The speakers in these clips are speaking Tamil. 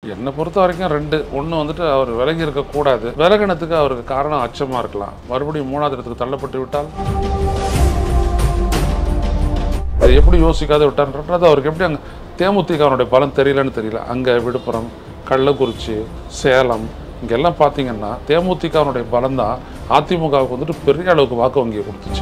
என்னை பொறுத்த வரைக்கும் ரெண்டு ஒன்று வந்துட்டு அவர் விலகி இருக்கக்கூடாது விலகினத்துக்கு அவருக்கு காரணம் அச்சமாக இருக்கலாம் மறுபடியும் மூணாவது இடத்துக்கு தள்ளப்பட்டு விட்டால் இதை எப்படி யோசிக்காத விட்டான்றது அவருக்கு எப்படி அங்கே தேமுதிகவனுடைய பலம் தெரியலன்னு தெரியல அங்கே விழுப்புரம் கள்ளக்குறிச்சி சேலம் இங்கெல்லாம் பார்த்தீங்கன்னா தேமுதிகவனுடைய பலம் தான் அதிமுகவுக்கு வந்துட்டு பெரிய அளவுக்கு வாக்கு வங்கியை கொடுத்துச்சு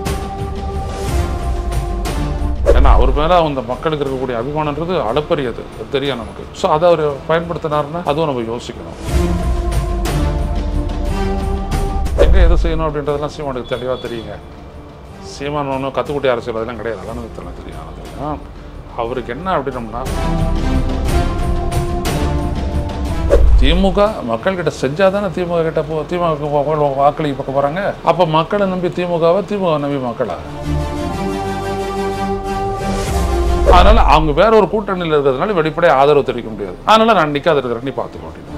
ஏன்னா அவர் மேலே அந்த மக்களுக்கு இருக்கக்கூடிய அபிமானன்றது அளப்பரியது அது தெரியும் நமக்கு ஸோ அதை அவர் பயன்படுத்தினாருன்னா அதுவும் நம்ம யோசிக்கணும் எங்கே எது செய்யணும் அப்படின்றதெல்லாம் சீமானுக்கு தெளிவாக தெரியுங்க சீமான் ஒன்றும் கற்றுக்குட்டி அரசியல் அதெல்லாம் கிடையாது அதெல்லாம் எனக்கு தெல்லாம் தெரியும் அதெல்லாம் அவருக்கு என்ன அப்படின்னம்னா திமுக மக்கள்கிட்ட செஞ்சால் தானே திமுக கிட்ட போ திமுக வாக்களிக்க பக்கம் போகிறாங்க அப்போ மக்களை நம்பி திமுகவை திமுக நம்பி மக்களா அதனால அவங்க வேற ஒரு கூட்டணியில் இருக்கிறதுனால வெளிப்படையாக ஆதரவு தெரிவிக்க முடியாது அதனால நான் நிற்காத இருக்கிறேன் நீ பார்த்துக்கோ அப்படின்னு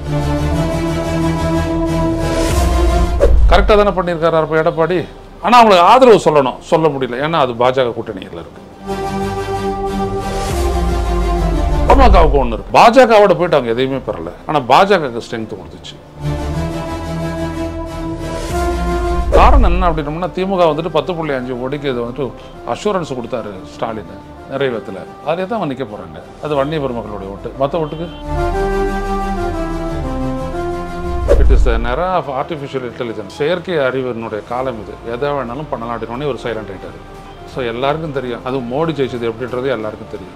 கரெக்டாக தானே பண்ணியிருக்காரு அப்போ எடப்பாடி ஆனால் அவங்களுக்கு ஆதரவு சொல்லணும் சொல்ல முடியல ஏன்னா அது பாஜக கூட்டணியில் இருக்கு பாமகவுக்கு ஒன்று இருக்கு பாஜகவோட போயிட்டு அவங்க எதையுமே பெறல ஆனால் பாஜகவுக்கு ஸ்ட்ரென்த் கொடுத்துச்சு காரணம் என்ன அப்படின்னோம்னா திமுக வந்துட்டு பத்து புள்ளி அஞ்சு கோடிக்கு இது வந்துட்டு அஷூரன்ஸ் கொடுத்தாரு ஸ்டாலின் நிறைவேற்றல அதிலே தான் அவன் நிற்க போகிறாங்க அது வன்னிய பெருமக்களுடைய ஓட்டு மற்ற ஓட்டுக்கு it is era of artificial intelligence செயற்கை அறிவினுடைய காலம் இது எதை வேணாலும் பண்ணலாம் அப்படின்னு ஒரு சைலண்ட் ஆகிட்டாரு ஸோ எல்லாருக்கும் தெரியும் அது மோடி ஜெயிச்சது எப்படின்றது எல்லாருக்கும் தெரியும்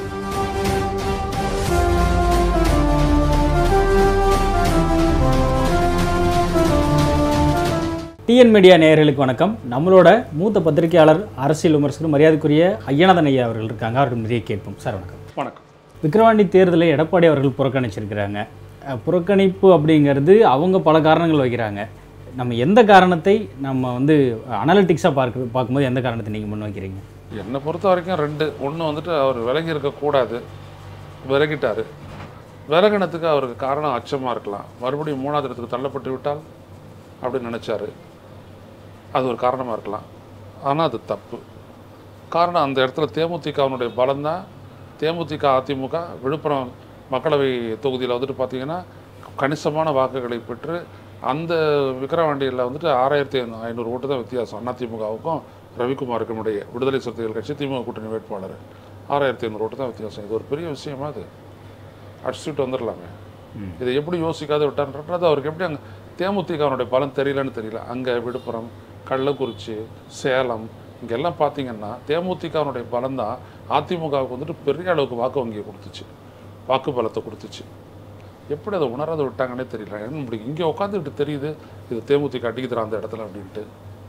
டிஎன் மீடியா நேயர்களுக்கு வணக்கம் நம்மளோட மூத்த பத்திரிகையாளர் அரசியல் விமர்சகர் மரியாதைக்குரிய ஐயநாதன் ஐயா அவர்கள் இருக்காங்க அவர்கள் நிறைய கேட்போம் சார் வணக்கம் வணக்கம் விக்கிரவாண்டி தேர்தலை எடப்பாடி அவர்கள் புறக்கணிச்சிருக்கிறாங்க அஹ், புறக்கணிப்பு அப்படிங்கிறது அவங்க பல காரணங்கள் வைக்கிறாங்க நம்ம எந்த காரணத்தை நம்ம வந்து அனாலிட்டிக்ஸாக பார்க்க பார்க்கும்போது எந்த காரணத்தை நீங்கள் முன் வைக்கிறீங்க என்னை பொறுத்த வரைக்கும் ரெண்டு ஒன்று வந்துட்டு அவர் விலகி இருக்கக்கூடாது விலகிட்டார் விலகினத்துக்கு அவருக்கு காரணம் அச்சமாக இருக்கலாம் மறுபடியும் மூணாவது இடத்துக்கு தள்ளப்பட்டு விட்டால் அப்படின்னு நினச்சாரு அது ஒரு காரணமாக இருக்கலாம் ஆனால் அது தப்பு காரணம் அந்த இடத்துல தேமுதிகவனுடைய பலம் தான் தேமுதிக அதிமுக விழுப்புரம் மக்களவை தொகுதியில் வந்துட்டு பார்த்தீங்கன்னா கணிசமான வாக்குகளை பெற்று அந்த விக்கிரவாண்டியில் வந்துட்டு ஆறாயிரத்தி ஐநூறு ஓட்டு தான் வித்தியாசம் அதிமுகவுக்கும் ரவிக்குமாருக்கும் இடையே விடுதலை சிறுத்தைகள் கட்சி திமுக கூட்டணி வேட்பாளர் ஆறாயிரத்தி ஐநூறு ஓட்டு தான் வித்தியாசம் இது ஒரு பெரிய விஷயமா அது அடிச்சுட்டு வந்துடலாமே இதை எப்படி யோசிக்காத விட்டான்றது அவருக்கு எப்படி அங்கே தேமுதிகவனுடைய பலம் தெரியலன்னு தெரியல அங்கே விழுப்புரம் கள்ளக்குறிச்சி சேலம் இங்கெல்லாம் பார்த்தீங்கன்னா தேமுதிகவனுடைய பலம் தான் அதிமுகவுக்கு வந்துட்டு பெரிய அளவுக்கு வாக்கு வங்கியை கொடுத்துச்சு வாக்கு பலத்தை கொடுத்துச்சு எப்படி அதை உணராத விட்டாங்கன்னே தெரியல என்ன முடியும் இங்கே உட்காந்துக்கிட்டு தெரியுது இது தேமுதிக அடிக்குதுற அந்த இடத்துல அப்படின்ட்டு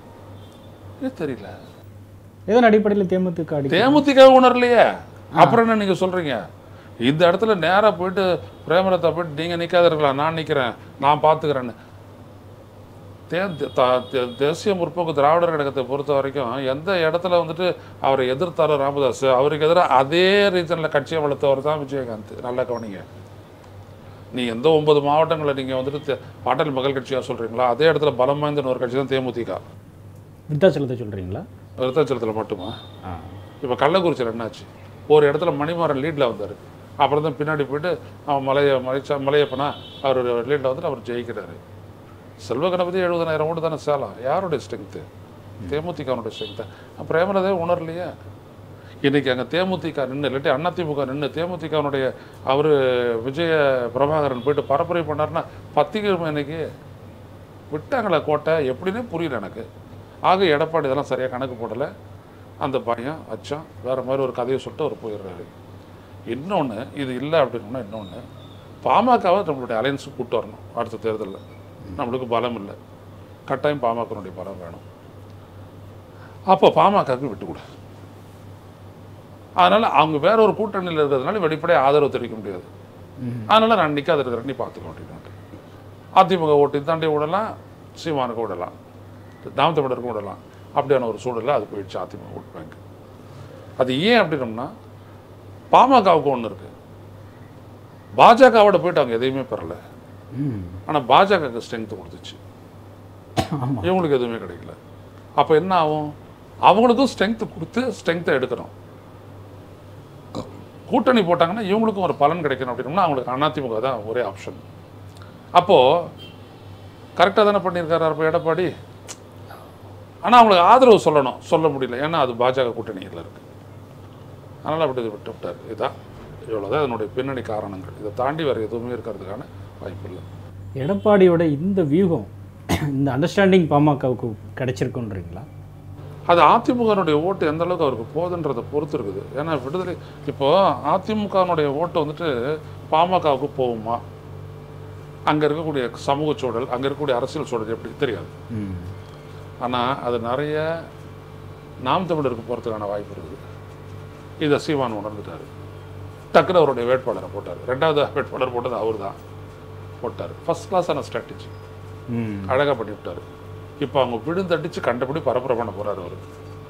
ஏன் தெரியல எதன் அடிப்படையில் தேமுதிக அடி தேமுதிக உணரலையே அப்புறம் என்ன நீங்க சொல்றீங்க இந்த இடத்துல நேரா போயிட்டு பிரேமலதா போயிட்டு நீங்க நிக்காத இருக்கலாம் நான் நிக்கிறேன் நான் பாத்துக்கிறேன்னு தே த- தே- தேசிய முற்போக்கு திராவிடர் கழகத்தை பொறுத்த வரைக்கும் எந்த இடத்துல வந்துட்டு அவரை எதிர்த்தாரோ ராமதாஸ் அவருக்கு எதிராக அதே ரீசனில் கட்சியை வளர்த்தவர் தான் விஜயகாந்த் நல்லா கவனிங்க நீ எந்த ஒன்பது மாவட்டங்களை நீங்கள் வந்துட்டு தே- பாட்டாளி மக்கள் கட்சியாக சொல்கிறீங்களா அதே இடத்துல பலம் வாய்ந்த ஒரு கட்சி தான் தேமுதிக விருத்தாச்சலத்தை சொல்கிறீங்களா விருத்தாச்சலத்தில் மட்டுமா ஆ இப்போ கள்ளக்குறிச்சியில் என்னாச்சு ஒரு இடத்துல மணிமாறன் லீடில் வந்தார் அப்புறம் தான் பின்னாடி போயிட்டு அவன் மலைய மலைச்சா மலையப்பனா அவர் லீடில் வந்துட்டு அவர் ஜெயிக்கிறாரு செல்வ கணபதி எழுபதனாயிரம் ஓட்டு தானே சேலம் யாருடைய ஸ்ட்ரென்த்து தேமுதிகனுடைய ஸ்ட்ரென்த்து பிரேமலதே உணரலையே இன்னைக்கு அங்கே தேமுதிக நின்று இல்லாட்டி அதிமுக நின்று தேமுதிகனுடைய அவர் விஜய பிரபாகரன் போயிட்டு பரப்புரை பண்ணாருன்னா பத்திரிகை இன்னைக்கு விட்டாங்களே கோட்டை எப்படின்னே புரியல எனக்கு ஆக எடப்பாடி இதெல்லாம் சரியாக கணக்கு போடலை அந்த பயம் அச்சம் வேறு மாதிரி ஒரு கதையை சொல்லிட்டு அவர் போயிடுறாரு இன்னொன்று இது இல்லை அப்படின்னா இன்னொன்று பாமகவை நம்மளுடைய அலையன்ஸுக்கு கூட்டு வரணும் அடுத்த தேர்தலில் நம்மளுக்கு பலம் இல்லை கட்டாயம் பாமகனுடைய பலம் வேணும் அப்போ பாமகவுக்கு விட்டு கொடு அதனால் அவங்க வேற ஒரு கூட்டணியில் இருக்கிறதுனால வெளிப்படையாக ஆதரவு தெரிவிக்க முடியாது அதனால் நான் நிற்காத இருக்கிறேன் நீ பார்த்துக்க அப்படின்ட்டு அதிமுக ஓட்டு தாண்டி விடலாம் சீமானுக்கு விடலாம் நாம் தமிழருக்கும் விடலாம் அப்படியான ஒரு சூழலில் அது போயிடுச்சு அதிமுக ஓட் பேங்க் அது ஏன் அப்படின்னோம்னா பாமகவுக்கு ஒன்று இருக்குது பாஜகவோட போயிட்டு அவங்க எதையுமே பெறல ம் ஆனால் பாஜகவுக்கு ஸ்ட்ரென்த் கொடுத்துச்சு ஆமாம் இவங்களுக்கு எதுவுமே கிடைக்கல அப்போ என்ன ஆகும் அவங்களுக்கும் ஸ்ட்ரென்த் கொடுத்து ஸ்ட்ரென்த்தை எடுக்கணும் கூட்டணி போட்டாங்கன்னா இவங்களுக்கும் ஒரு பலன் கிடைக்கணும் அப்படின்னா அவங்களுக்கு அதிமுக தான் ஒரே ஆப்ஷன் அப்போது கரெக்டாக தானே பண்ணியிருக்காரு அப்போ எடப்பாடி ஆனால் அவங்களுக்கு ஆதரவு சொல்லணும் சொல்ல முடியல ஏன்னா அது பாஜக கூட்டணியில் இருக்குது அதனால் அப்படி இது விட்டு விட்டார் இதுதான் இவ்வளோதான் இதனுடைய பின்னணி காரணங்கள் இதை தாண்டி வேறு எதுவுமே இருக்கிறதுக்கான வாய்ப்பு இல்லை எடப்பாடியோட இந்த வியூகம் இந்த அண்டர்ஸ்டாண்டிங் பாமகவுக்கு கிடைச்சிருக்குன்றீங்களா அது அதிமுகனுடைய ஓட்டு எந்த அளவுக்கு அவருக்கு போகுதுன்றதை பொறுத்து இருக்குது ஏன்னா விடுதலை இப்போ அதிமுகனுடைய ஓட்டு வந்துட்டு பாமகவுக்கு போகுமா அங்கே இருக்கக்கூடிய சமூக சூழல் அங்கே இருக்கக்கூடிய அரசியல் சூழல் எப்படி தெரியாது ஆனால் அது நிறைய நாம் தமிழருக்கு போகிறதுக்கான வாய்ப்பு இருக்குது இதை சீமான் உணர்ந்துட்டார் டக்குனு அவருடைய வேட்பாளரை போட்டார் ரெண்டாவது வேட்பாளர் போட்டது அவர் தான் போட்டார் ஃபர்ஸ்ட் கிளாஸான ஸ்ட்ராட்டஜி ம் அழகாக பண்ணி விட்டாரு இப்போ அவங்க விழுந்தடிச்சு கண்டபடி பரப்புரை பண்ண போறாரு அவர்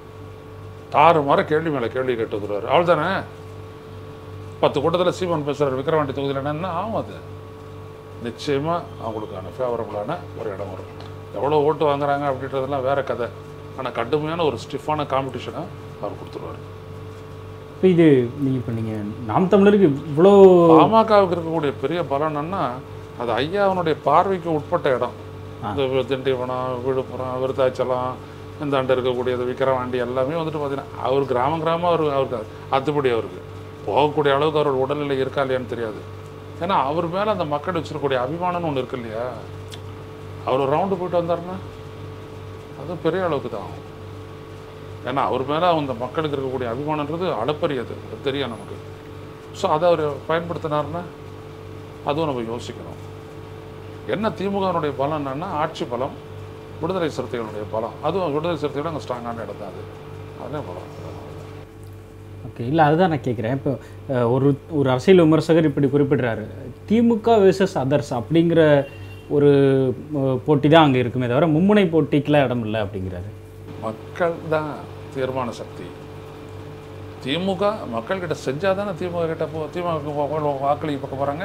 தாறு மாற கேள்வி மேலே கேள்வி கேட்டு வந்துடுவார் அவள் தானே பத்து கூட்டத்தில் சீமான் பேசுகிறார் விக்ரவாண்டி தொகுதியில் என்னன்னா ஆகும் அது நிச்சயமாக அவங்களுக்கான ஃபேவரபுளான ஒரு இடம் வரும் எவ்வளோ ஓட்டு வாங்குறாங்க அப்படின்றதெல்லாம் வேற கதை ஆனால் கடுமையான ஒரு ஸ்டிஃபான காம்படிஷனை அவர் கொடுத்துருவார் இப்போ இது நீங்கள் இப்போ நீங்கள் நாம் தமிழருக்கு இவ்வளோ பாமகவுக்கு இருக்கக்கூடிய பெரிய பலம் என்னன்னா அது ஐயாவனுடைய பார்வைக்கு உட்பட்ட இடம் ஆ. இந்த திண்டிவனம் விழுப்புரம் விருத்தாச்சலம் இந்த அண்டை இருக்கக்கூடியது விக்கிரவாண்டி எல்லாமே வந்துட்டு பார்த்தீங்கன்னா அவர் கிராமம் கிராமம் அவர் அவருக்கு அத்துப்படி அவருக்கு போகக்கூடிய அளவுக்கு அவரோட உடல்நிலை இருக்கா இல்லையான்னு தெரியாது ஏன்னா அவர் மேலே அந்த மக்கள் வச்சிருக்கக்கூடிய அபிமானம்னு ஒன்று இருக்கு இல்லையா அவர் ஒரு ரவுண்டு போயிட்டு வந்தாருன்னா அது பெரிய அளவுக்கு தான் ஆகும் ஏன்னா அவர் மேலே அந்த மக்களுக்கு இருக்கக்கூடிய அபிமானன்றது அளப்பரியது அது தெரியும் நமக்கு ஸோ அதை அவர் பயன்படுத்தினாருன்னா அதுவும் நம்ம யோசிக்கணும் என்ன திமுகனுடைய பலம் என்னன்னா ஆட்சி பலம் விடுதலை சிறுத்தைகளுடைய பலம் அதுவும் விடுதலை சிறுத்தைகள் அங்கே ஸ்ட்ராங்கான இடம் தான் அது அதே பலம் ஓகே இல்லை அதுதான் நான் கேட்குறேன் இப்போ அஹ், ஒரு ஒரு அரசியல் விமர்சகர் இப்படி குறிப்பிடுறாரு திமுக வெர்சஸ் அதர்ஸ் அப்படிங்கிற ஒரு அஹ், போட்டி தான் அங்கே இருக்குமே தவிர மும்முனை போட்டிக்கெலாம் இடம் இல்லை அப்படிங்கிறாரு மக்கள் தான் தீர்மான சக்தி திமுக மக்கள்கிட்ட செஞ்சால் தானே திமுக கிட்ட போ திமுக வாக்களிக்க பக்கம் போகிறாங்க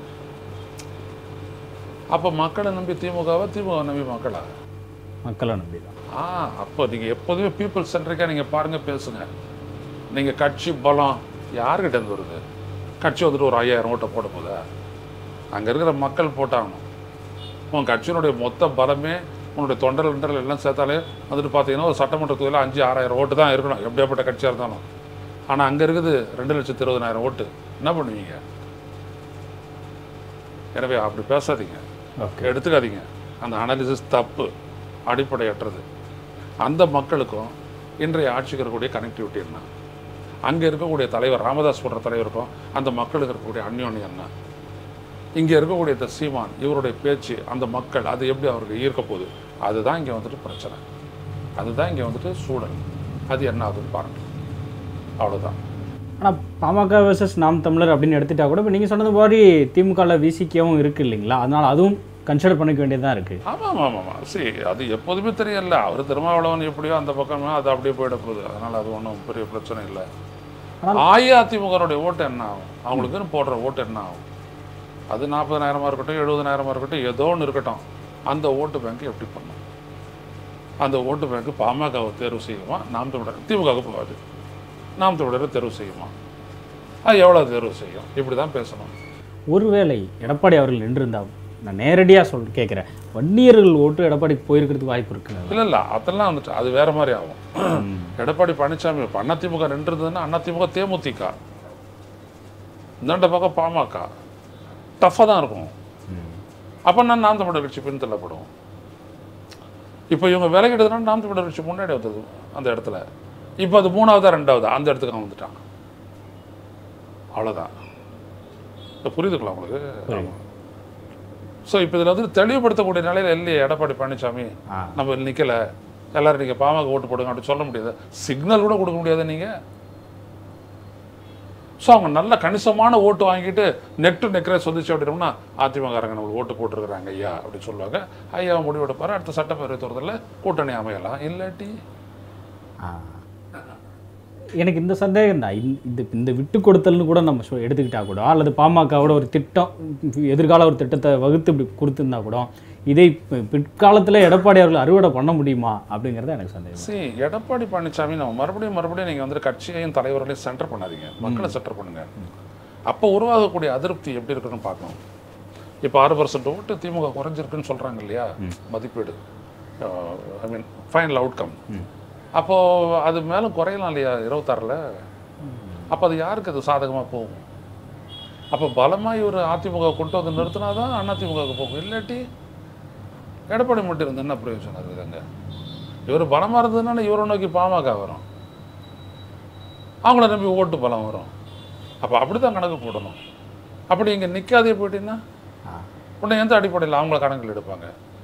அப்போ மக்களை நம்பி திமுகவை திமுக நம்பி மக்களா மக்களை நம்பி தான் ஆ அப்போ நீங்கள் எப்போதுமே பீப்புள் சென்ட்ரிக்காக நீங்கள் பாருங்கள் பேசுங்க நீங்கள் கட்சி பலம் யாருக்கிட்ட இருந்து வருது கட்சி வந்துட்டு ஒரு ஐயாயிரம் ஓட்டை போட போதா அங்கே இருக்கிற மக்கள் போட்டாகணும் உன் கட்சியினுடைய மொத்த பலமே உன்னுடைய தொண்டர்கள் கிண்டர்கள் எல்லாம் சேர்த்தாலே வந்துட்டு பார்த்தீங்கன்னா ஒரு சட்டமன்ற தொகுதியில் அஞ்சு ஆறாயிரம் ஓட்டு தான் இருக்கணும் எப்படியாப்பட்ட கட்சியாக இருந்தாலும் ஆனால் அங்கே இருக்குது ரெண்டு லட்சத்து இருபதனாயிரம் ஓட்டு என்ன பண்ணுவீங்க எனவே அப்படி பேசாதீங்க ஓகே எடுத்துக்காதீங்க அந்த அனாலிசிஸ் தப்பு அடிப்படையற்றது அந்த மக்களுக்கும் இன்றைய ஆட்சிக்கு இருக்கக்கூடிய கனெக்டிவிட்டி என்ன அங்கே இருக்கக்கூடிய தலைவர் ராமதாஸ் போன்ற தலைவருக்கும் அந்த மக்களுக்கு இருக்கக்கூடிய அந்யோன்யம் என்ன இங்கே இருக்கக்கூடிய இந்த சீமான் இவருடைய பேச்சு அந்த மக்கள் அது எப்படி அவருக்கு ஈர்க்க போகுது அதுதான் இங்கே வந்துட்டு பிரச்சனை அதுதான் இங்கே வந்துட்டு சூழல் அது என்ன ஆகுதுன்னு பாருங்க அவ்வளோதான் ஆனால் பாமக வெர்சஸ் நாம் தமிழர் அப்படின்னு எடுத்துட்டா கூட இப்போ நீங்கள் சொன்னது மாதிரி திமுகவில் விசிக்கவும் இருக்குது இல்லைங்களா அதனால் அதுவும் கன்சிடர் பண்ணிக்க வேண்டியதாக இருக்குது ஆமாம் ஆமாம் ஆமாம் சரி அது எப்போதுமே தெரியல அவர் திருமாவளவன் எப்படியோ அந்த பக்கமே அது அப்படியே போயிட போகுது அதனால் அது ஒன்றும் பெரிய பிரச்சனை இல்லை அஇஅதிமுகனுடைய ஓட்டு என்ன ஆகும் அவங்களுக்குன்னு போடுற ஓட்டு என்ன ஆகும் அது நாற்பதனாயிரமா இருக்கட்டும் எழுபதனாயிரமா இருக்கட்டும் ஏதோ ஒன்று இருக்கட்டும் அந்த ஓட்டு பேங்க் எப்படி பண்ணும் அந்த ஓட்டு பேங்க் பாமகவை தேர்வு செய்யுமா நாம் தமிழர் திமுகவுக்கு போகாது நாம் தமிழரை தேர்வு செய்யுமா அது எவ்வளோ தேர்வு செய்யும் இப்படி தான் பேசணும் ஒருவேளை எடப்பாடி அவர்கள் நின்றிருந்தா நான் நேரடியாக சொல் கேட்குறேன் வன்னியர்கள் ஓட்டு எடப்பாடிக்கு போயிருக்கிறதுக்கு வாய்ப்பு இருக்குன்னு இல்லை இல்லை அதெல்லாம் வந்துட்டு அது வேற மாதிரி ஆகும் எடப்பாடி பழனிசாமி இப்போ அதிமுக நின்றுதுன்னா அதிமுக தேமுதிக இந்தாண்ட பக்கம் பாமக டஃப்பாக தான் இருக்கும் அப்போ நான் நாம் தமிழர் கட்சி பின்தள்ளப்படும் இப்போ இவங்க விலகிடுதுன்னா நாம் தமிழர் கட்சி முன்னாடி வந்தது அந்த இடத்துல இப்போ அது மூணாவதா ரெண்டாவதா அந்த இடத்துக்கு அவன் வந்துட்டான் அவ்வளோதான் இப்போ புரியுதுங்களா உங்களுக்கு புரியுது. ஸோ இப்போ இதில் வந்து தெளிவுபடுத்தக்கூடிய நிலையில் இல்லையே எடப்பாடி பழனிசாமி ஆ நம்ம நிற்கல எல்லாரும் நீங்கள் பாமக ஓட்டு போடுங்க அப்படின்னு சொல்ல முடியாது சிக்னல் கூட கொடுக்க முடியாது நீங்கள் ஸோ அவங்க நல்ல கணிசமான ஓட்டு வாங்கிட்டு நெட்டு நெக்கிற சொந்திச்சு அப்படின்னோம்னா அதிமுககாரங்க நம்மளுக்கு ஓட்டு போட்டிருக்கிறாங்க ஐயா அப்படின்னு சொல்லுவாங்க ஐயா முடிவெடுப்பாரு அடுத்த சட்டப்பேரவை தேர்தலில் கூட்டணி அமையலாம் இல்லாட்டி ஆ எனக்கு இந்த சந்தேகம் தான் இந்த இந்த விட்டு கொடுத்தல்னு கூட நம்ம சொ- எடுத்துக்கிட்டா கூட அல்லது பாமகவோட ஒரு திட்டம் எதிர்கால ஒரு திட்டத்தை வகுத்து இப்படி கொடுத்துருந்தா கூட இதை பி- பிற்காலத்தில் எடப்பாடி அவர்கள் அறுவடை பண்ண முடியுமா அப்படிங்கிறது எனக்கு சந்தேகம் சரி எடப்பாடி பழனிசாமி நம்ம மறுபடியும் மறுபடியும் நீங்கள் வந்து கட்சியையும் தலைவர்களையும் சென்டர் பண்ணாதீங்க மக்களை சென்டர் பண்ணுங்க அப்போ உருவாகக்கூடிய அதிருப்தி எப்படி இருக்குன்னு பார்க்கணும் இப்போ ஆறு பர்சன்ட் ஓட்டு திமுக குறைஞ்சிருக்குன்னு சொல்கிறாங்க இல்லையா மதிப்பீடு ஐ மீன் ஃபைனல் அவுட்கம் அப்போது அது மேலும் குறையலாம் இல்லையா இருபத்தாறில் அப்போ அது யாருக்கு அது சாதகமாக போகும் அப்போ பலமாக இவர் அதிமுக கொண்டு வந்து நிறுத்தினா தான் அதிமுகவுக்கு போகும் இல்லாட்டி எடப்பாடி மட்டும் இருந்து என்ன பிரயோஜனம் இருக்குது அங்கே இவர் பலமாக இருந்ததுன்னா இவரை நோக்கி பாமக வரும் அவங்கள நம்பி ஓட்டு பலம் வரும் அப்போ அப்படி தான் கணக்கு போடணும் அப்படி இங்கே நிற்காதே போயிட்டீங்கன்னா ஆ. உடனே எந்த அடிப்படையில் அவங்கள கணக்கில் எடுப்பாங்க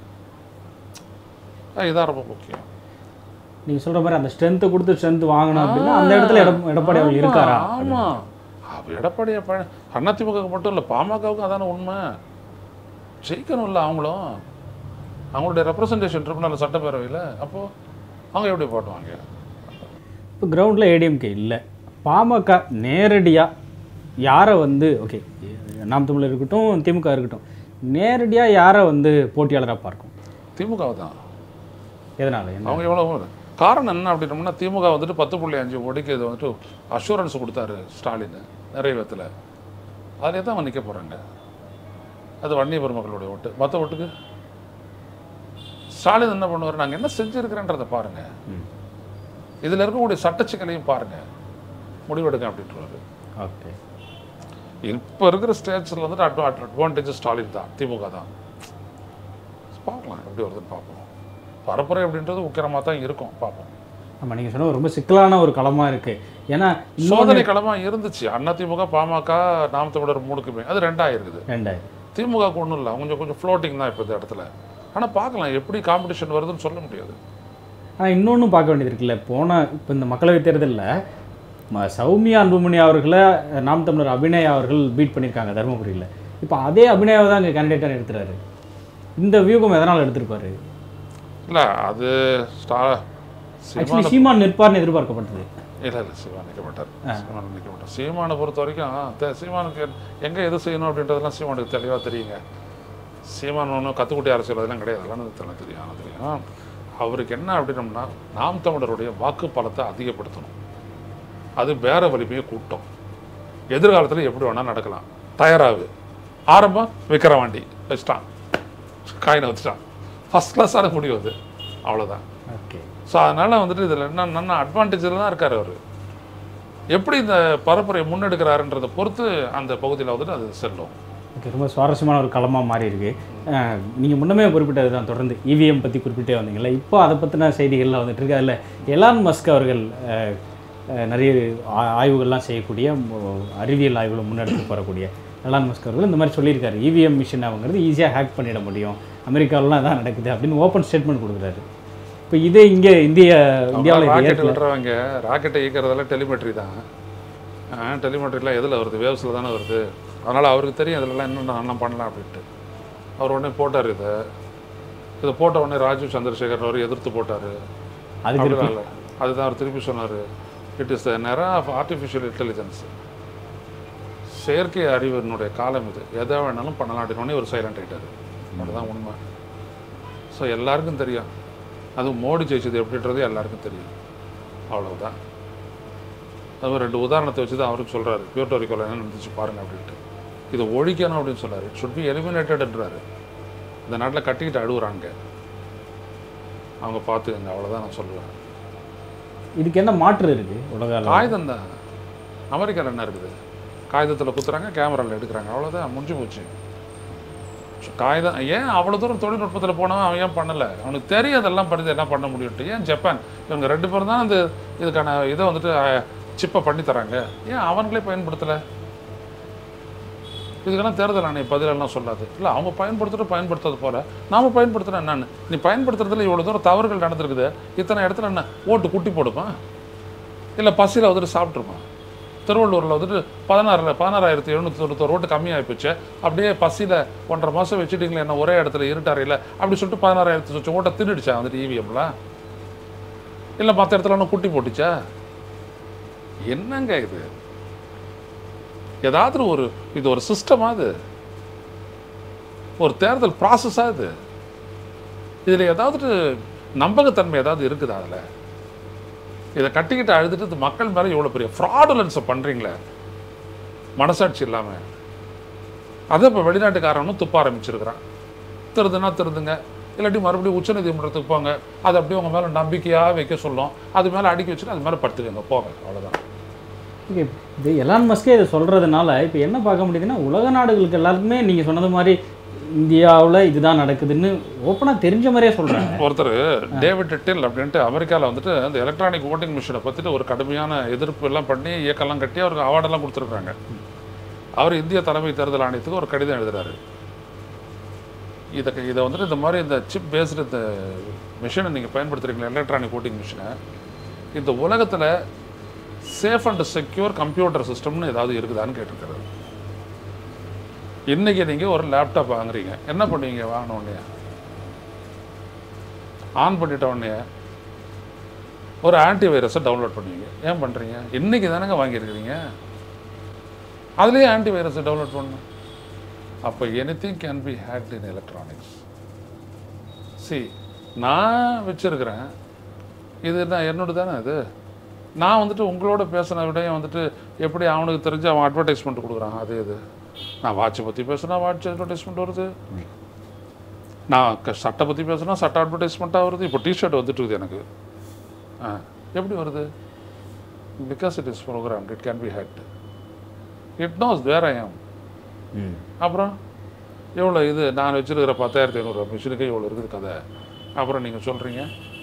அஹ் இதான் ரொம்ப முக்கியம் நீங்கள் சொல்கிற மாதிரி அந்த ஸ்ட்ரென்த்தை கொடுத்து ஸ்ட்ரென்த் வாங்கணும் அப்படின்னா அந்த இடத்துல எடப் எடப்பாடி அவர்கள் இருக்காரா ஆமாம் அப்போ எடப்பாடியை பழ அதிமுக மட்டும் இல்லை பாமகவுக்கும் அதான உண்மை ஜெயிக்கணும்ல அவங்களும் அவங்களுடைய ரெப்ரசன்டேஷன் ட்ரிபுனல் சட்டப்பேரவையில் அப்போது அவங்க எப்படி போட்டுவாங்க இப்போ கிரவுண்டில் ஏடிஎம்கே இல்லை பாமக நேரடியாக யாரை வந்து ஓகே நாம் தமிழர் இருக்கட்டும் திமுக இருக்கட்டும் நேரடியாக யாரை வந்து போட்டியாளராக பார்க்கும் திமுகவை தான் எதனால் என்ன அவங்க எவ்வளோ காரணம் என்ன அப்படின்னோம்னா திமுக வந்துட்டு பத்து புள்ளி அஞ்சு கோடிக்கு இது வந்துட்டு அஷூரன்ஸ் கொடுத்தாரு ஸ்டாலின் நிறைவேத்தில் அதிலே தான் அவங்க நிற்க போகிறாங்க அது வன்னிய பெருமக்களுடைய ஓட்டு மற்ற ஓட்டுக்கு ஸ்டாலின் என்ன பண்ணுவார் நாங்கள் என்ன செஞ்சுருக்கிறேன்றதை பாருங்கள் ம். இதில் இருக்கக்கூடிய சட்டச்சிக்கலையும் பாருங்கள் முடிவெடுங்க அப்படின்றாரு ஓகே இப்போ இருக்கிற ஸ்டேஜில் வந்துட்டு அட்வா அட்வான்டேஜ் ஸ்டாலின் தான் திமுக தான் பார்க்கலாம் எப்படி வருதுன்னு பார்ப்போம் பரப்புரை அப்படின்றது உக்கிரமாக தான் இருக்கும் பார்ப்போம் ஆமாம் நீங்கள் சொன்ன ரொம்ப சிக்கலான ஒரு களமாக இருக்குது ஏன்னா இன்னொன்று சோதனை களமாக இருந்துச்சு அதிமுக பாமக நாம் தமிழர் மூணுக்குமே அது ரெண்டாக இருக்குது ரெண்டாயிரம் திமுகவுக்கு ஒன்றும் இல்லை கொஞ்சம் கொஞ்சம் ஃப்ளோட்டிங் தான் இப்போ இந்த இடத்துல ஆனால் பார்க்கலாம் எப்படி காம்படிஷன் வருதுன்னு சொல்ல முடியாது ஆனால் இன்னொன்றும் பார்க்க வேண்டியது இருக்குல்ல போன இப்போ இந்த மக்களவைத் தேர்தலில் ம- சௌமியா அன்புமணி அவர்களை நாம் தமிழர் அபிநயா அவர்கள் பீட் பண்ணியிருக்காங்க தருமபுரியில் இப்போ அதே அபிநயாவை தான் இங்கே கேண்டிடேட்டாக எடுத்துறாரு இந்த வியூகம் எதனால் எடுத்திருப்பாரு இல்லை அது ஸ்டா ஆக்சுவலி சீமான சீமான் நிற்பார்னு எதிர்பார்க்கப்பட்டது இல்லை இல்லை சீமா நிற்க மாட்டார் சீமான் நிற்க மாட்டார் சீமானை பொறுத்த வரைக்கும் தெ- சீமானுக்கு எங்கே எது செய்யணும் அப்படின்றதெல்லாம் சீமானுக்கு தெளிவாக தெரியுங்க சீமான் ஒன்றும் கத்துக்குட்டி அரசியல் அதெல்லாம் கிடையாது அதெல்லாம் எனக்கு தெளிவா தெரியும் ஆனால் தெரியும் அவருக்கு என்ன அப்படின்னம்னா நாம் தமிழருடைய வாக்கு பலத்தை அதிகப்படுத்தணும் அது பேர வலிமையை கூட்டம் எதிர்காலத்தில் எப்படி வேணால் நடக்கலாம் தயாராகு ஆரம்பம் விக்கிரவாண்டி வச்சிட்டான் காயினை வச்சுட்டான் ஃபஸ்ட் கிளாஸான முடிவு அது அவ்வளோதான் ஓகே ஸோ அதனால் வந்துட்டு இதில் என்ன நல்ல அட்வான்டேஜில் தான் இருக்கார் அவர் எப்படி இந்த பரப்புரையை முன்னெடுக்கிறாருன்றதை பொறுத்து அந்த பகுதியில் வந்துட்டு அது செல்லும் ஓகே ரொம்ப சுவாரஸ்யமான ஒரு களமாக மாறி இருக்கு நீங்கள் முன்னமே குறிப்பிட்டது தான் தொடர்ந்து இவிஎம் பற்றி குறிப்பிட்டே வந்தீங்கல்ல இப்போ அதை பற்றின செய்திகள்லாம் வந்துட்டு இருக்கு அதில் எலான் மஸ்க் அவர்கள் அஹ், அஹ், நிறைய ஆ- ஆய்வுகள்லாம் செய்யக்கூடிய மு- அறிவியல் ஆய்வுகளை முன்னெடுத்து போகக்கூடிய எலான் மஸ்க் அவர்கள் இந்த மாதிரி சொல்லியிருக்காரு இவிஎம் மிஷின் அவங்கிறது ஈஸியாக ஹேக் பண்ணிட முடியும் அமெரிக்காவிலாம் அதான் நடக்குது அப்படின்னு ஓப்பன் ஸ்டேட்மெண்ட் கொடுக்குறாரு இப்போ இதே இங்கே இந்திய இந்தியாவில் இது ராக்கெட் ஏற்கல விடுறவங்க ராக்கெட்டை இயக்கிறதெல்லாம் டெலிமெட்ரி தான் டெலிமெட்ரிலாம் எதில் வருது வேவ்ஸில் தானே வருது அதனால் அவருக்கு தெரியும் இதிலலாம் இன்னும் என்ன பண்ணலாம் அப்படின்ட்டு அவர் உடனே போட்டார் இதை இதை போட்ட உடனே ராஜீவ் சந்திரசேகர் அவர் எதிர்த்து போட்டார் அதுக்கு அப்படிலாம் இல்லை அதுதான் அவர் திருப்பி சொன்னார் இட் இஸ் த நேரம் ஆஃப் ஆர்டிஃபிஷியல் இன்டெலிஜென்ஸ் செயற்கை அறிவினுடைய காலம் இது எதை வேணாலும் பண்ணலாம் அப்படின்னு ஒரு சைலண்ட் ஆகிட்டார் அதுதான் உண்மை ஸோ எல்லாருக்கும் தெரியும் அதுவும் மோடி ஜெயிச்சது எப்படின்றது எல்லாருக்கும் தெரியும் அவ்வளவுதான் அது ரெண்டு உதாரணத்தை வச்சு தான் அவருக்கு சொல்கிறாரு பியூட்டோரிக்கோவில் என்ன நடந்துச்சு பாருங்க அப்படின்ட்டு இதை ஒழிக்கணும் அப்படின்னு சொல்றாரு ஷுட் பி எலிமினேட்டட்ன்றாரு இந்த நாட்டில் கட்டிக்கிட்டு அழுகுறாங்க அவங்க பார்த்துக்கங்க அவ்வளோதான் நான் சொல்லுவேன் இதுக்கு என்ன மாற்று இருக்குது உலக அளவில் காகிதம் தான் அமெரிக்காவில் என்ன இருக்குது காகிதத்தில் குத்துறாங்க கேமராவில் எடுக்கிறாங்க அவ்வளோதான் முடிஞ்சு போச்சு காகிதம் ஏன் அவ்வளோ தூரம் தொழில்நுட்பத்தில் போனவன் அவன் ஏன் பண்ணலை அவனுக்கு தெரியும் அதெல்லாம் பண்ணி என்ன பண்ண முடியும்ட்டு ஏன் ஜப்பான் இவங்க ரெண்டு பேரும் தான் அந்த இதுக்கான இதை வந்துட்டு சிப்பை பண்ணி தராங்க ஏன் அவங்களே பயன்படுத்தலை இதுக்கெல்லாம் தேர்தல் ஆணைய பதிலெல்லாம் சொல்லாது இல்லை அவங்க பயன்படுத்துகிற பயன்படுத்துறது போல நாம பயன்படுத்துகிறோம் என்னன்னு நீ பயன்படுத்துறதுல இவ்வளோ தூரம் தவறுகள் நடந்திருக்குது இத்தனை இடத்துல என்ன ஓட்டு குட்டி போடுமா இல்லை பசியில் வந்துட்டு சாப்பிட்ருமா திருவள்ளூரில் வந்துட்டு பதினாறில் பதினாறாயிரத்தி எழுநூற்றி தொண்ணூத்தொரு ஓட்டு கம்மியாகி போச்சு அப்படியே பசியில் ஒன்றரை மாதம் வச்சுட்டீங்களே என்ன ஒரே இடத்துல இருட்டாரையில் அப்படி சொல்லிட்டு பதினாறாயிரத்தி சொச்சம் ஓட்டை தின்னுடுச்சா வந்துட்டு இவிஎம்ல இல்லை மற்ற இடத்துல ஒன்று குட்டி போட்டுச்சா என்னங்க இது ஏதாவது ஒரு இது ஒரு சிஸ்டமா இது ஒரு தேர்தல் ப்ராசஸா இது இதில் ஏதாவது நம்பகத்தன்மை ஏதாவது இருக்குதா அதில் இதை கட்டிக்கிட்டு அழுதுட்டு இது மக்கள் மேலே இவ்வளோ பெரிய ஃப்ராடுலன்ஸை பண்ணுறீங்களே மனசாட்சி இல்லாமல் அதை இப்போ வெளிநாட்டுக்காரனும் துப்ப ஆரம்பிச்சிருக்கிறான் திருதுன்னா திருதுங்க இல்லாட்டி மறுபடியும் உச்சநீதிமன்றத்துக்கு போங்க அது அப்படியே உங்கள் மேலே நம்பிக்கையாக வைக்க சொல்லும் அது மேலே அடிக்க வச்சுட்டு அது மேலே படுத்துக்கங்க போங்க அவ்வளோதான் ஓகே இது எலான் மஸ்கே இதை சொல்கிறதுனால இப்போ என்ன பார்க்க முடியுதுன்னா உலக நாடுகளுக்கு எல்லாருக்குமே நீங்கள் சொன்னது மாதிரி இந்தியாவில் இதுதான் நடக்குதுன்னு ஓப்பனாக தெரிஞ்ச மாதிரியே சொல்கிறாங்க ஒருத்தர் டேவிட் டில் அப்படின்ட்டு அமெரிக்காவில் வந்துட்டு அந்த எலக்ட்ரானிக் ஓட்டிங் மிஷினை பற்றிட்டு ஒரு கடுமையான எதிர்ப்பு எல்லாம் பண்ணி இயக்கெல்லாம் கட்டி அவருக்கு அவார்டெல்லாம் கொடுத்துருக்காங்க அவர் இந்திய தலைமை தேர்தல் ஆணையத்துக்கு ஒரு கடிதம் எழுதுறாரு இதை இதை வந்துட்டு இந்த மாதிரி இந்த சிப் பேஸ்டு இந்த மிஷினை நீங்கள் பயன்படுத்துறீங்களா எலக்ட்ரானிக் ஓட்டிங் மிஷினை இந்த உலகத்தில் சேஃப் அண்ட் செக்யூர் கம்ப்யூட்டர் சிஸ்டம்னு ஏதாவது இருக்குதான்னு கேட்டிருக்காரு இன்னைக்கு நீங்கள் ஒரு லேப்டாப் வாங்குறீங்க என்ன பண்ணுவீங்க வாங்கின உடனே ஆன் பண்ணிட்ட உடனே ஒரு ஆன்டி வைரஸை டவுன்லோட் பண்ணுவீங்க ஏன் பண்ணுறீங்க இன்னைக்கு தானேங்க வாங்கியிருக்கிறீங்க அதுலேயே ஆன்டி வைரஸை டவுன்லோட் பண்ணணும் அப்போ anything can be hacked in electronics சி நான் வச்சிருக்கிறேன் இது நான் என்னோட தானே இது நான் வந்துட்டு உங்களோட பேசின விடையும் வந்துட்டு எப்படி அவனுக்கு தெரிஞ்சு அவன் அட்வர்டைஸ்மெண்ட் கொடுக்குறான் அது இது நான் வாட்சை பற்றி பேசுனா வாட்ச் அட்வர்டைஸ்மெண்ட் வருது நான் க- சட்டை பற்றி பேசுனா சட்டை அட்வர்டைஸ்மெண்ட்டாக வருது இப்போ டிஷர்ட் வந்துட்டு இருக்குது எனக்கு ஆ எப்படி வருது because it is program it can be hacked it knows where I am hmm அப்புறம் எவ்வளோ இது நான் வச்சிருக்கிற பத்தாயிரத்தி ஐநூறு மிஷினுக்கு இவ்வளோ இருக்குது கதை அப்புறம் நீங்கள் சொல்கிறீங்க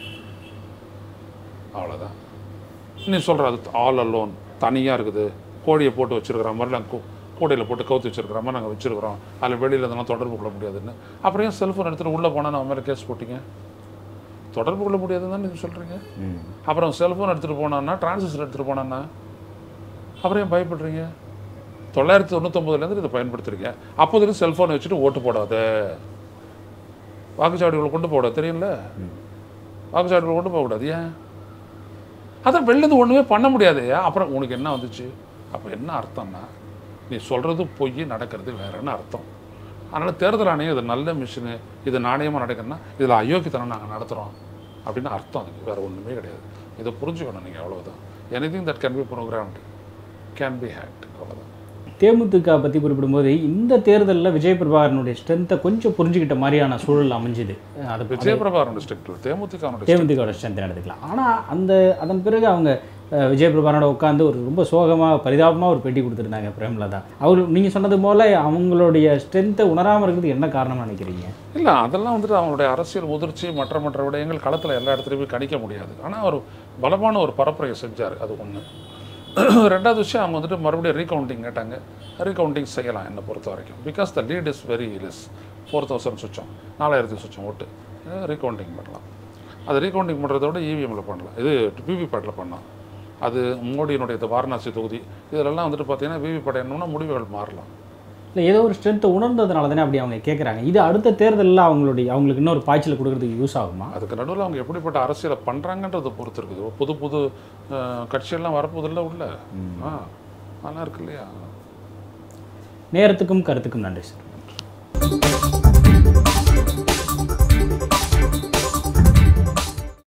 அவ்வளோதான் நீ சொல்கிற அது ஆல் அலோன் தனியாக இருக்குது கோழியை போட்டு வச்சிருக்கிற மாதிரி நாங்கள் கூடையில் போட்டு கவுத்து வச்சிருக்கிற மாதிரி நாங்கள் வச்சிருக்கிறோம் அதில் வெளியில் இதெல்லாம் தொடர்பு கொள்ள முடியாதுன்னு அப்புறம் ஏன் செல்ஃபோன் எடுத்துகிட்டு உள்ளே போனால் நம்ம மேலே கேஸ் போட்டீங்க தொடர்பு கொள்ள முடியாதுன்னு தான் நீங்கள் சொல்கிறீங்க ம் அப்புறம் செல்ஃபோன் எடுத்துகிட்டு போனான்னா டிரான்சிஸ்டர் எடுத்துகிட்டு போனான்னா அப்புறம் ஏன் பயப்படுறீங்க தொள்ளாயிரத்தி தொண்ணூத்தொம்பதுலேருந்து இதை பயன்படுத்துறீங்க அப்போதுலேருந்து செல்ஃபோனை வச்சுட்டு ஓட்டு போடாத வாக்குச்சாவடிகளை கொண்டு போட தெரியும்ல வாக்குச்சாவடிகளை கொண்டு போகக்கூடாது ஏன் அதான் வெளிலேருந்து ஒன்றுமே பண்ண முடியாதையா அப்புறம் உனக்கு என்ன வந்துச்சு அப்போ என்ன அர்த்தம்னா நீ சொல்கிறது பொய் நடக்கிறது வேறன்னு அர்த்தம் அதனால் தேர்தல் ஆணையம் இது நல்ல மிஷினு இது நாணயமாக நடக்குதுன்னா இதில் அயோக்கியத்தனம் நாங்கள் நடத்துகிறோம் அப்படின்னு அர்த்தம் அதுக்கு வேறு ஒன்றுமே கிடையாது இதை புரிஞ்சுக்கணும் நீங்கள் அவ்வளவுதான் anything that can be programmed can be hacked அவ்வளோதான் தேமுதிக பற்றி குறிப்பிடும்போது இந்த தேர்தலில் விஜய் பிரபாகரனுடைய ஸ்ட்ரென்த்தை கொஞ்சம் புரிஞ்சுக்கிட்ட மாதிரியான சூழல் அமைஞ்சுது அதை பற்றி விஜயபிரபாரன் டிஸ்ட்ரிக்ட் தேமுதிக தேமுதிகோட ஸ்ட்ரென்த் எடுத்துக்கலாம் ஆனால் அந்த அதன் பிறகு அவங்க அஹ், விஜய் பிரபாகரனோட உட்காந்து ஒரு ரொம்ப சோகமாக பரிதாபமாக ஒரு பேட்டி கொடுத்துருந்தாங்க பிரேமலதா அவர் நீங்கள் சொன்னது போல் அவங்களுடைய ஸ்ட்ரென்த்தை உணராமல் இருக்கிறதுக்கு என்ன காரணமாக நினைக்கிறீங்க இல்லை அதெல்லாம் வந்துட்டு அவங்களுடைய அரசியல் முதிர்ச்சி மற்ற மற்ற விடயங்கள் களத்தில் எல்லா இடத்துலையுமே கணிக்க முடியாது ஆனால் அவர் பலமான ஒரு பரப்புரையை செஞ்சார் அது ஒன்று ரெண்டாவது விஷயம் அவங்க வந்துட்டு மறுபடியும் ரீகவுண்டிங் கேட்டாங்க ரீகவுண்டிங் செய்யலாம் என்னை பொறுத்த வரைக்கும் because the lead is very less four thousand சுச்சம் நாலாயிரத்தி சுச்சம் ஓட்டு ரீகவுண்டிங் பண்ணலாம் அது ரீகவுண்டிங் பண்ணுறத விட இவிஎம்மில் பண்ணலாம் இது விவிபேட்டில் பண்ணலாம் அது மோடியினுடைய இந்த வாரணாசி தொகுதி இதிலெல்லாம் வந்துட்டு பார்த்தீங்கன்னா விவிபேட் என்னன்னா முடிவுகள் மாறலாம் இல்லை ஏதோ ஒரு ஸ்ட்ரென்த்தை உணர்ந்ததுனால தானே அப்படி அவங்க கேட்குறாங்க இது அடுத்த தேர்தலில் அவங்களுடைய அவங்களுக்கு இன்னொரு பாய்ச்சல் கொடுக்கறதுக்கு யூஸ் ஆகுமா அதுக்கு நடுவில் அவங்க எப்படிப்பட்ட அரசியலை பண்ணுறாங்கன்றதை பொறுத்து இருக்குது புது புது அஹ், கட்சியெல்லாம் வரப்போதில்ல உள்ள ஆ நல்லா இருக்கு இல்லையா நேரத்துக்கும் கருத்துக்கும் நன்றி சார்